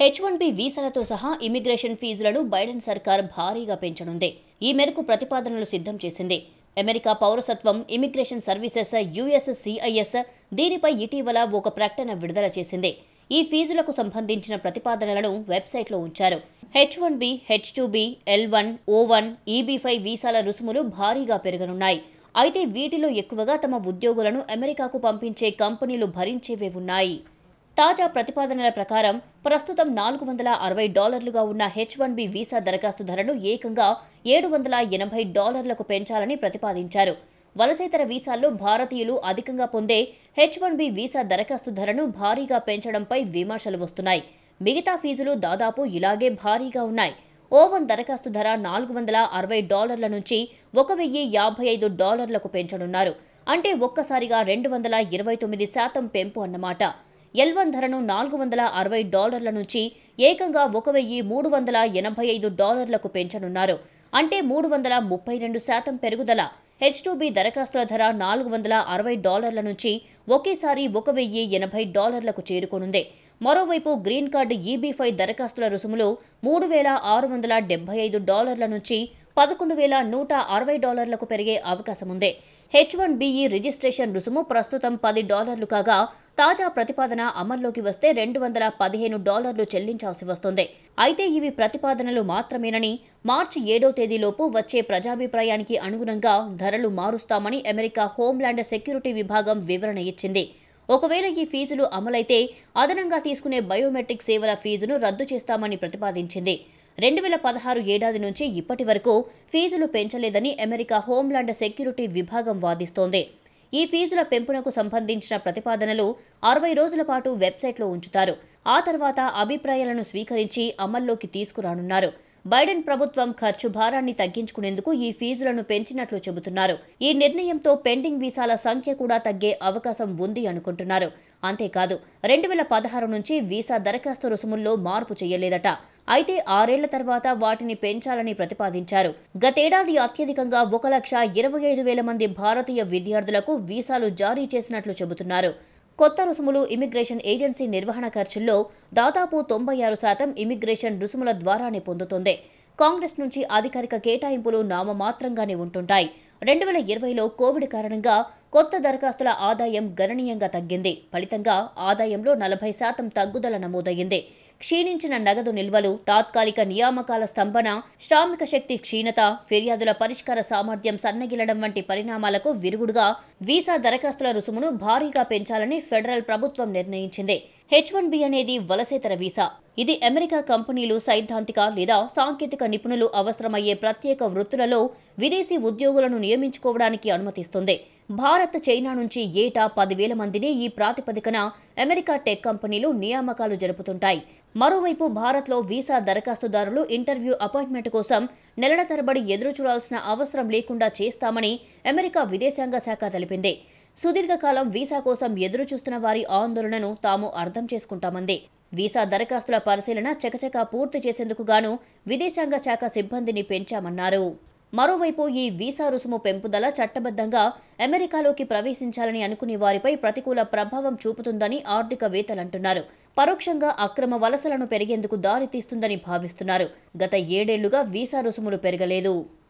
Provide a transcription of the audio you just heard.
H one B వీసాలతో సహా immigration ఫీజులను Biden సర్కార్ భారీగా పెంచనుంది ఈ మేరకు ప్రతిపాదనలు సిద్ధం చేసింది అమెరికా పౌరసత్వం ఇమిగ్రేషన్ సర్వీసెస్ యుఎస్సిఐఎస్ దీనిపై ఇటీవల ఒక ప్రకటన విడుదల చేసింది ఈ ఫీజులకు సంబంధించిన ప్రతిపాదనలను వెబ్సైట్లో ఉంచారు H one B H two B L one O one E B five వీసాల రుసుములు భారీగా పెరగనున్నాయి అయితే వీటిలో ఎక్కువగా తమ ఉద్యోగులను అమెరికాకు పంపించే కంపెనీలు భరించేవే ఉన్నాయి తాజా ప్రతిపాదనల ప్రకారం ప్రస్తుతం నాలుగు వందల అరవై డాలర్లుగా ఉన్న హెచ్ వన్ బి వీసా దరఖాస్తు ధరను ఏకంగా ఏడు వందల ఎనభై డాలర్లకు పెంచాలని ప్రతిపాదించారు వలసేతర వీసాల్లో భారతీయులు అధికంగా పొందే హెచ్ వన్ బి వీసా దరఖాస్తు ధరను భారీగా పెంచడంపై విమర్శలు వస్తున్నాయి మిగతా ఫీజులు దాదాపు ఇలాగే భారీగా ఉన్నాయి ఓవన్ దరఖాస్తు ధర నాలుగు వందల అరవై డాలర్ల నుంచి ఒక వెయ్యి యాభై ఐదు డాలర్లకు పెంచనున్నారు అంటే ఒక్కసారిగా రెండు వందల ఇరవై తొమ్మిది శాతం పెంపు అన్నమాట ఎల్ వన్ ధరను నాలుగు వందల అరవై డాలర్ల నుంచి ఏకంగా ఒక వెయ్యి మూడు వందల ఎనభై ఐదు డాలర్లకు పెంచనున్నారు అంటే మూడు వందల ముప్పై రెండు శాతం పెరుగుదల హెచ్ టూ బి దరఖాస్తుల ధర నాలుగు వందల అరవై డాలర్ల నుంచి ఒకేసారి ఒక వెయ్యి ఎనభై డాలర్లకు చేరుకోనుంది మరోవైపు గ్రీన్ కార్డు ఈబీ ఫైవ్ దరఖాస్తుల రుసుములు మూడు వేల ఆరు వందల డెబ్బై ఐదు డాలర్ల నుంచి పదకొండు వేల నూట అరవై డాలర్లకు పెరిగే అవకాశం ఉంది హెచ్ వన్ బీఈ రిజిస్ట్రేషన్ రుసుము ప్రస్తుతం పది డాలర్లు కాగా తాజా ప్రతిపాదన అమల్లోకి వస్తే రెండు వందల పదిహేను డాలర్లు చెల్లించాల్సి వస్తుంది అయితే ఇవి ప్రతిపాదనలు మాత్రమేనని మార్చి ఏడో తేదీలోపు వచ్చే ప్రజాభిప్రాయానికి అనుగుణంగా ధరలు మారుస్తామని అమెరికా హోంల్యాండ్ సెక్యూరిటీ విభాగం వివరణ ఇచ్చింది ఒకవేళ ఈ ఫీజులు అమలైతే అదనంగా తీసుకునే బయోమెట్రిక్ సేవల ఫీజును రద్దు చేస్తామని ప్రతిపాదించింది రెండు వేల పదహారు ఏడాది నుంచి ఇప్పటి వరకు ఫీజులు పెంచలేదని అమెరికా హోంల్యాండ్ సెక్యూరిటీ విభాగం వాదిస్తోంది ఈ ఫీజుల పెంపునకు సంబంధించిన ప్రతిపాదనలు అరవై రోజుల పాటు వెబ్సైట్లో ఉంచుతారు ఆ తర్వాత అభిప్రాయాలను స్వీకరించి అమల్లోకి తీసుకురానున్నారు బైడెన్ ప్రభుత్వం ఖర్చు భారాన్ని తగ్గించుకునేందుకు ఈ ఫీజులను పెంచినట్లు చెబుతున్నారు ఈ నిర్ణయంతో పెండింగ్ వీసాల సంఖ్య కూడా తగ్గే అవకాశం ఉంది అనుకుంటున్నారు అంతేకాదు రెండు వేల పదహారు నుంచి వీసా దరఖాస్తు రుసుముల్లో మార్పు చేయలేదట అయితే ఆరేళ్ల తర్వాత వాటిని పెంచాలని ప్రతిపాదించారు గతేడాది అత్యధికంగా ఒక లక్ష ఇరవై ఐదు వేల మంది భారతీయ విద్యార్థులకు వీసాలు జారీ చేసినట్లు చెబుతున్నారు కొత్త రుసుములు ఇమిగ్రేషన్ ఏజెన్సీ నిర్వహణ ఖర్చుల్లో దాదాపు తొంభై ఆరు శాతం ఇమిగ్రేషన్ రుసుముల ద్వారానే పొందుతుంది కాంగ్రెస్ నుంచి అధికారిక కేటాయింపులు నామమాత్రంగానే ఉంటుంటాయి రెండు వేల ఇరవైలో కోవిడ్ కారణంగా కొత్త దరఖాస్తుల ఆదాయం గణనీయంగా తగ్గింది ఫలితంగా ఆదాయంలో నలభై శాతం తగ్గుదల నమోదయ్యింది క్షీణించిన నగదు నిల్వలు తాత్కాలిక నియామకాల స్తంభన శ్రామిక శక్తి క్షీణత ఫిర్యాదుల పరిష్కార సామర్థ్యం సన్నగిలడం వంటి పరిణామాలకు విరుగుడుగా వీసా దరఖాస్తుల రుసుమును భారీగా పెంచాలని ఫెడరల్ ప్రభుత్వం నిర్ణయించింది హెచ్ వన్ బి అనేది వలసేతర వీసా ఇది అమెరికా కంపెనీలు సైద్ధాంతిక లేదా సాంకేతిక నిపుణులు అవసరమయ్యే ప్రత్యేక వృత్తులలో విదేశీ ఉద్యోగులను నియమించుకోవడానికి అనుమతిస్తుంది భారత్ చైనా నుంచి ఏటా పదివేల మందిని ఈ ప్రాతిపదికన అమెరికా టెక్ కంపెనీలు నియామకాలు జరుపుతుంటాయి మరోవైపు భారత్లో వీసా దరఖాస్తుదారులు ఇంటర్వ్యూ అపాయింట్మెంట్ కోసం నెలల తరబడి ఎదురు చూడాల్సిన అవసరం లేకుండా చేస్తామని అమెరికా విదేశాంగ శాఖ తెలిపింది సుదీర్ఘకాలం వీసా కోసం ఎదురు చూస్తున్న వారి ఆందోళనను తాము అర్థం చేసుకుంటామంది వీసా దరఖాస్తుల పరిశీలన చకచకా పూర్తి చేసేందుకు గాను విదేశాంగ శాఖ సిబ్బందిని పెంచామన్నారు మరోవైపు ఈ వీసా రుసుము పెంపుదల చట్టబద్ధంగా అమెరికాలోకి ప్రవేశించాలని అనుకునే వారిపై ప్రతికూల ప్రభావం చూపుతుందని ఆర్థికవేత్తలంటున్నారు పరోక్షంగా అక్రమ వలసలను పెరిగేందుకు దారితీస్తుందని భావిస్తున్నారు గత ఏడేళ్లుగా వీసా రుసుములు పెరగలేదు